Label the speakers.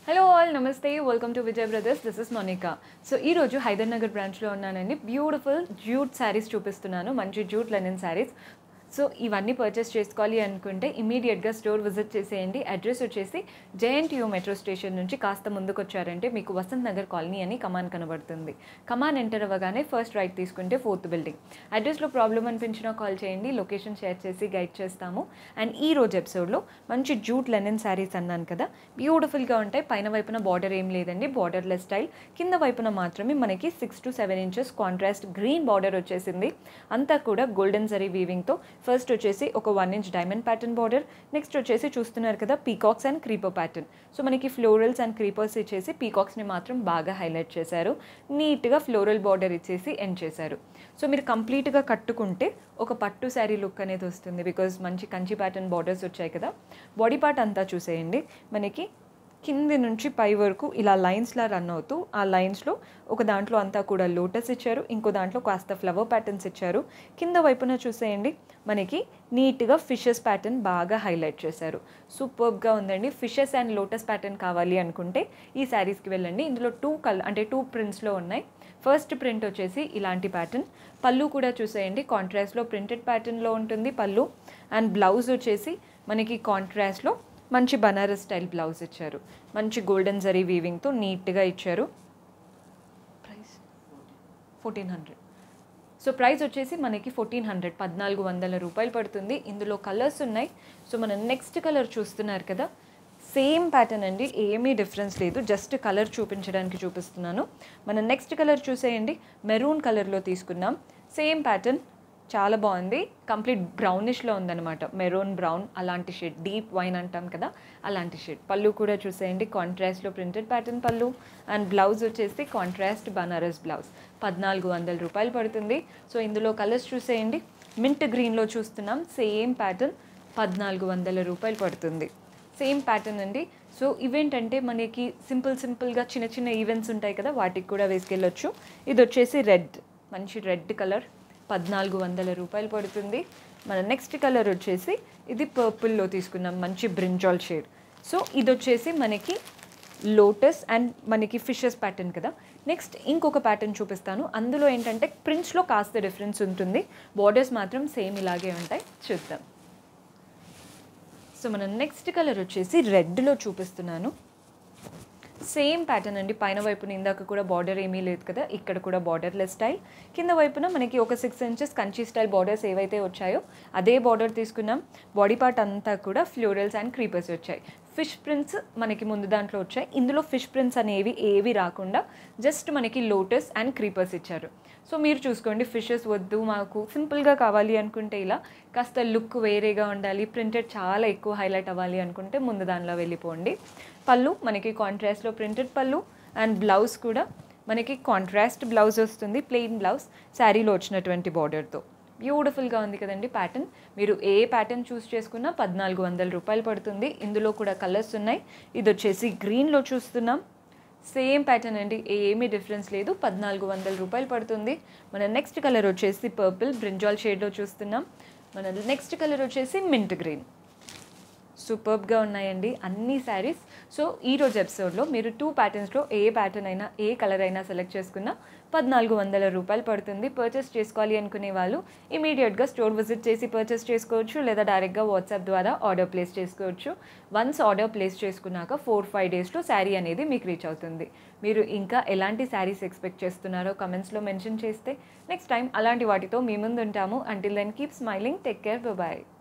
Speaker 1: hello all namaste welcome to Vijay brothers this is Monika so ఈ రోజు హైదర్ నగర్ బ్రాంచ్లో ఉన్నానండి బ్యూటిఫుల్ జ్యూట్ శారీస్ చూపిస్తున్నాను మంచి జ్యూట్ లెనిన్ శారీస్ సో ఇవన్నీ పర్చేస్ చేసుకోవాలి అనుకుంటే ఇమీడియట్గా స్టోర్ విజిట్ చేసేయండి అడ్రస్ వచ్చేసి జేఎన్టీయూ మెట్రో స్టేషన్ నుంచి కాస్త ముందుకు వచ్చారంటే మీకు వసంత్ నగర్ కాలనీ అని కమాన్ కనబడుతుంది కమాన్ ఎంటర్ అవ్వగానే ఫస్ట్ రైట్ తీసుకుంటే ఫోర్త్ బిల్డింగ్ అడ్రస్లో ప్రాబ్లం అనిపించినా కాల్ చేయండి లొకేషన్ షేర్ చేసి గైడ్ చేస్తాము అండ్ ఈ రోజు ఎపిసోడ్లో మంచి జూట్ లెనిన్ శారీస్ అన్నాను కదా బ్యూటిఫుల్గా ఉంటాయి పైన వైపున బార్డర్ ఏం లేదండి బార్డర్లెస్ స్టైల్ కింద వైపున మాత్రమే మనకి six to seven inches contrast green border వచ్చేసింది అంతా కూడా గోల్డెన్ జరీ వీవింగ్తో ఫస్ట్ వచ్చేసి ఒక one inch diamond pattern border next వచ్చేసి చూస్తున్నారు కదా peacocks and creeper pattern so మనకి ఫ్లోరల్స్ అండ్ క్రీపర్స్ ఇచ్చేసి పీకాక్స్ని మాత్రం బాగా హైలైట్ చేశారు నీట్గా ఫ్లోరల్ బార్డర్ ఇచ్చేసి ఎండ్ చేశారు సో మీరు కంప్లీట్గా కట్టుకుంటే ఒక పట్టు శారీ లుక్ అనేది వస్తుంది బికాజ్ మంచి కంచి ప్యాటర్న్ బార్డర్స్ వచ్చాయి కదా బాడీ పార్ట్ అంతా చూసేయండి మనకి కింది నుంచి పై వరకు ఇలా లైన్స్లా రన్ అవుతూ ఆ లైన్స్లో ఒక దాంట్లో అంతా కూడా లోటస్ ఇచ్చారు ఇంకో దాంట్లో కాస్త ఫ్లవర్ ప్యాటర్న్స్ ఇచ్చారు కింద వైపున చూసేయండి మనకి నీట్గా ఫిషెస్ ప్యాటర్న్ బాగా హైలైట్ చేశారు సూపర్గా ఉందండి ఫిషెస్ అండ్ లోటస్ ప్యాటర్న్ కావాలి అనుకుంటే ఈ శారీస్కి వెళ్ళండి ఇందులో టూ కలర్ అంటే టూ ప్రింట్స్లో ఉన్నాయి ఫస్ట్ ప్రింట్ వచ్చేసి ఇలాంటి ప్యాటర్న్ పళ్ళు కూడా చూసేయండి కాంట్రాస్ట్లో ప్రింటెడ్ ప్యాటర్న్లో ఉంటుంది పళ్ళు అండ్ బ్లౌజ్ వచ్చేసి మనకి కాంట్రాస్ట్లో మంచి బనారస్ స్టైల్ బ్లౌజ్ ఇచ్చారు మంచి గోల్డెన్ జరీ వీవింగ్తో నీట్గా ఇచ్చారు price fourteen hundred so price వచ్చేసి మనకి ఫోర్టీన్ హండ్రెడ్ పద్నాలుగు వందల రూపాయలు పడుతుంది ఇందులో కలర్స్ ఉన్నాయి సో మనం నెక్స్ట్ కలర్ చూస్తున్నారు కదా సేమ్ ప్యాటర్న్ అండి ఏమీ డిఫరెన్స్ లేదు జస్ట్ కలర్ చూపించడానికి చూపిస్తున్నాను మనం నెక్స్ట్ కలర్ చూసేయండి మెరూన్ కలర్లో తీసుకున్నాం సేమ్ ప్యాటర్న్ చాలా బాగుంది కంప్లీట్ బ్రౌనిష్లో ఉందన్నమాట మెరూన్ బ్రౌన్ అలాంటి షేడ్ డీప్ వైన్ అంటాం కదా అలాంటి షేడ్ పళ్ళు కూడా చూసేయండి కాంట్రాస్ట్లో printed pattern pallu and blouse వచ్చేసి కాంట్రాస్ట్ బనారస్ బ్లౌజ్ పద్నాలుగు వందల రూపాయలు పడుతుంది సో ఇందులో కలర్స్ చూసేయండి మింట్ గ్రీన్లో చూస్తున్నాం సేమ్ ప్యాటర్న్ పద్నాలుగు వందల రూపాయలు పడుతుంది సేమ్ ప్యాటర్న్ అండి సో ఈవెంట్ అంటే మనకి సింపుల్ సింపుల్గా చిన్న చిన్న ఈవెంట్స్ ఉంటాయి కదా వాటికి కూడా వేసుకెళ్ళొచ్చు ఇది వచ్చేసి రెడ్ మంచి రెడ్ కలర్ పద్నాలుగు వందల రూపాయలు పడుతుంది మన నెక్స్ట్ కలర్ వచ్చేసి ఇది పర్పుల్లో తీసుకున్నాం మంచి బ్రింజాల్ షేడ్ సో ఇది వచ్చేసి మనకి లోటస్ అండ్ మనకి ఫిషెస్ ప్యాటర్న్ కదా నెక్స్ట్ ఇంకొక ప్యాటర్న్ చూపిస్తాను అందులో ఏంటంటే ప్రింట్స్లో కాస్త డిఫరెన్స్ ఉంటుంది బార్డర్స్ మాత్రం సేమ్ ఇలాగే ఉంటాయి చూద్దాం సో మన నెక్స్ట్ కలర్ వచ్చేసి రెడ్లో చూపిస్తున్నాను సేమ్ ప్యాటర్న్ అండి పైన వైపున ఇందాక కూడా బార్డర్ ఏమీ లేదు కదా ఇక్కడ కూడా బార్డర్లెస్ స్టైల్ కింద వైపున మనకి ఒక six inches Kanchi style borders ఏవైతే వచ్చాయో అదే బార్డర్ తీసుకున్నాం బాడీ పార్ట్ అంతా కూడా ఫ్లోరల్స్ అండ్ క్రీపర్స్ వచ్చాయి ఫిష్ ప్రింట్స్ మనకి ముందు దాంట్లో వచ్చాయి ఇందులో ఫిష్ ప్రింట్స్ అనేవి ఏవి రాకుండా జస్ట్ మనకి లోటస్ అండ్ క్రీపర్స్ ఇచ్చారు సో మీరు చూసుకోండి ఫిషెస్ వద్దు మాకు సింపుల్గా కావాలి అనుకుంటే ఇలా కాస్త లుక్ వేరేగా ఉండాలి ప్రింటెడ్ చాలా ఎక్కువ హైలైట్ అవ్వాలి అనుకుంటే ముందు దానిలో వెళ్ళిపోండి పళ్ళు మనకి కాంట్రాస్ట్లో ప్రింటెడ్ పళ్ళు అండ్ బ్లౌజ్ కూడా మనకి కాంట్రాస్ట్ బ్లౌజ్ వస్తుంది ప్లెయిన్ బ్లౌజ్ శారీలో వచ్చినటువంటి బార్డర్తో బ్యూటిఫుల్గా ఉంది కదండి ప్యాటర్న్ మీరు ఏ ప్యాటర్న్ చూస్ చేసుకున్నా పద్నాలుగు వందల రూపాయలు పడుతుంది ఇందులో కూడా కలర్స్ ఉన్నాయి ఇది వచ్చేసి గ్రీన్లో చూస్తున్నాం సేమ్ ప్యాటర్న్ అండి ఏమీ డిఫరెన్స్ లేదు పద్నాలుగు వందల రూపాయలు పడుతుంది మన నెక్స్ట్ కలర్ వచ్చేసి పర్పుల్ బ్రింజాల్ షేడ్లో చూస్తున్నాం మన నెక్స్ట్ కలర్ వచ్చేసి మింట్ గ్రీన్ సూపర్బ్గా ఉన్నాయండి అన్ని శారీస్ సో ఈ రోజు ఎపిసోడ్లో మీరు టూ ప్యాటర్న్స్లో ఏ ప్యాటర్న్ అయినా ఏ కలర్ అయినా సెలెక్ట్ చేసుకున్నా పద్నాలుగు వందల రూపాయలు పడుతుంది పర్చేస్ చేసుకోవాలి అనుకునే వాళ్ళు ఇమీడియట్గా స్టోర్ విజిట్ చేసి పర్చేస్ చేసుకోవచ్చు లేదా డైరెక్ట్గా వాట్సాప్ ద్వారా ఆర్డర్ ప్లేస్ చేసుకోవచ్చు వన్స్ ఆర్డర్ ప్లేస్ చేసుకున్నాక ఫోర్ ఫైవ్ డేస్లో శారీ అనేది మీకు రీచ్ అవుతుంది మీరు ఇంకా ఎలాంటి శారీస్ ఎక్స్పెక్ట్ చేస్తున్నారో కమెంట్స్లో మెన్షన్ చేస్తే నెక్స్ట్ టైం అలాంటి వాటితో మీ ముందు ఉంటాము until then keep smiling take care bye